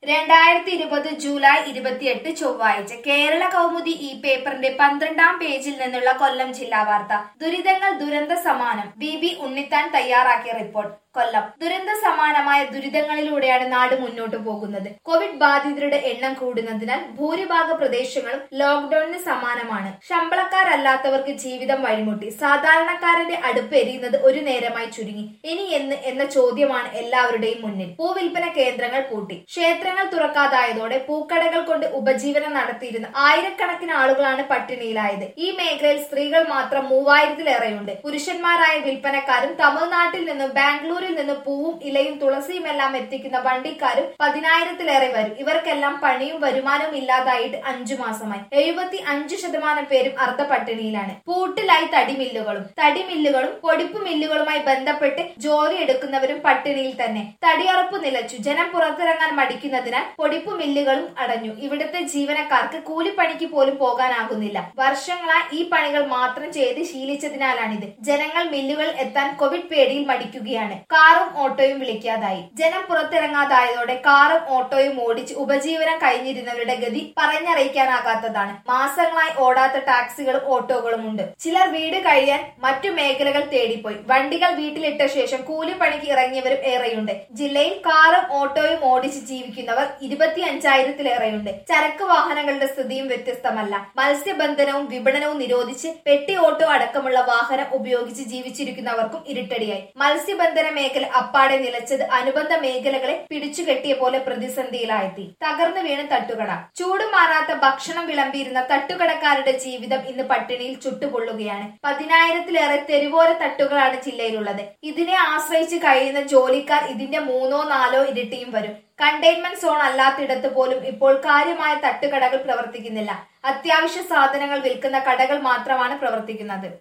രണ്ടായിരത്തി ഇരുപത് ജൂലൈ ഇരുപത്തിയെട്ട് ചൊവ്വാഴ്ച കേരള കൗമുദി ഈ പേപ്പറിന്റെ പന്ത്രണ്ടാം പേജിൽ നിന്നുള്ള കൊല്ലം ജില്ലാ വാർത്ത ദുരിതങ്ങൾ ദുരന്ത സമാനം ബി ബി ഉണ്ണിത്താൻ തയ്യാറാക്കിയ റിപ്പോർട്ട് കൊല്ലം ദുരന്ത സമാനമായ ദുരിതങ്ങളിലൂടെയാണ് നാട് മുന്നോട്ടു പോകുന്നത് കോവിഡ് ബാധിതരുടെ എണ്ണം കൂടുന്നതിനാൽ ഭൂരിഭാഗ പ്രദേശങ്ങളും ലോക്ഡൌണിന് സമാനമാണ് ശമ്പളക്കാരല്ലാത്തവർക്ക് ജീവിതം വഴിമുട്ടി സാധാരണക്കാരന്റെ അടുപ്പ് എരിയുന്നത് ഒരു നേരമായി ചുരുങ്ങി ഇനി എന്ന് എന്ന ചോദ്യമാണ് എല്ലാവരുടെയും മുന്നിൽ പൂവിൽപ്പന കേന്ദ്രങ്ങൾ പൂട്ടി ക്ഷേത്രങ്ങൾ തുറക്കാതായതോടെ പൂക്കടകൾ കൊണ്ട് ഉപജീവനം നടത്തിയിരുന്ന ആയിരക്കണക്കിന് ആളുകളാണ് പട്ടിണിയിലായത് ഈ മേഖലയിൽ സ്ത്രീകൾ മാത്രം മൂവായിരത്തിലേറെയുണ്ട് പുരുഷന്മാരായ വിൽപ്പനക്കാരും തമിഴ്നാട്ടിൽ നിന്നും ബാംഗ്ലൂരിൽ നിന്നും പൂവും ഇലയും തുളസിയും എല്ലാം എത്തിക്കുന്ന വണ്ടിക്കാരും പതിനായിരത്തിലേറെ വരും ഇവർക്കെല്ലാം പണിയും വരുമാനവും ഇല്ലാതായിട്ട് അഞ്ചു മാസമായി എഴുപത്തി അഞ്ച് ശതമാനം പേരും അർദ്ധ പട്ടിണിയിലാണ് പൂട്ടിലായി തടിമില്ലുകളും തടിമില്ലുകളും പൊടിപ്പ് മില്ലുകളുമായി ബന്ധപ്പെട്ട് ജോലി എടുക്കുന്നവരും പട്ടിണിയിൽ തന്നെ തടിയുറപ്പ് നിലച്ചു ജനം പുറത്തിറങ്ങാൻ മടിക്കുന്നതിനാൽ പൊടിപ്പ് മില്ലുകളും അടഞ്ഞു ഇവിടുത്തെ ജീവനക്കാർക്ക് കൂലിപ്പണിക്ക് പോലും പോകാനാകുന്നില്ല വർഷങ്ങളായി ഈ പണികൾ മാത്രം ചെയ്ത് ശീലിച്ചതിനാലാണിത് ജനങ്ങൾ മില്ലുകളിൽ എത്താൻ കോവിഡ് പേടിയിൽ മടിക്കുകയാണ് കാറും ഓട്ടോയും വിളിക്കാതായി ജനം പുറത്തിറങ്ങാതായതോടെ കാറും ഓട്ടോയും ഓടിച്ച് ഉപജീവനം കഴിഞ്ഞിരുന്നവരുടെ ഗതി പറഞ്ഞറിയിക്കാനാകാത്തതാണ് മാസങ്ങളായി ഓടാത്ത ടാക്സികളും ഓട്ടോകളും ഉണ്ട് ചിലർ വീട് കഴിയാൻ മറ്റു മേഖലകൾ തേടിപ്പോയി വണ്ടികൾ വീട്ടിലിട്ട ശേഷം കൂലിപ്പണിക്ക് ഇറങ്ങിയവരും ഏറെയുണ്ട് ജില്ലയിൽ കാറും ഓട്ടോയും ഓടിച്ച് ജീവിക്കുന്നവർ ഇരുപത്തി അഞ്ചായിരത്തിലേറെയുണ്ട് ചരക്ക് വാഹനങ്ങളുടെ സ്ഥിതിയും വ്യത്യസ്തമല്ല മത്സ്യബന്ധനവും വിപണനവും നിരോധിച്ച് പെട്ടി ഓട്ടോ അടക്കമുള്ള വാഹനം ഉപയോഗിച്ച് ജീവിച്ചിരിക്കുന്നവർക്കും ഇരുട്ടടിയായി മത്സ്യബന്ധന മേഖല അപ്പാടെ നിലച്ചത് അനുബന്ധ മേഖലകളെ പിടിച്ചുകെട്ടിയ പോലെ പ്രതിസന്ധിയിലായെത്തി തകർന്നു വീണ് തട്ടുകട ചൂട് മാറാത്ത ഭക്ഷണം വിളമ്പിയിരുന്ന തട്ടുകടക്കാരുടെ ജീവിതം ഇന്ന് പട്ടിണിയിൽ ചുട്ടുപൊള്ളുകയാണ് പതിനായിരത്തിലേറെ തെരുവോര തട്ടുകളാണ് ജില്ലയിലുള്ളത് ഇതിനെ ആശ്രയിച്ച് കഴിയുന്ന ജോലിക്കാർ ഇതിന്റെ മൂന്നോ നാലോ ഇരട്ടിയും വരും കണ്ടെയ്ൻമെന്റ് സോൺ അല്ലാത്തിടത്ത് പോലും ഇപ്പോൾ കാര്യമായ തട്ടുകടകൾ പ്രവർത്തിക്കുന്നില്ല അത്യാവശ്യ സാധനങ്ങൾ വിൽക്കുന്ന കടകൾ മാത്രമാണ് പ്രവർത്തിക്കുന്നത്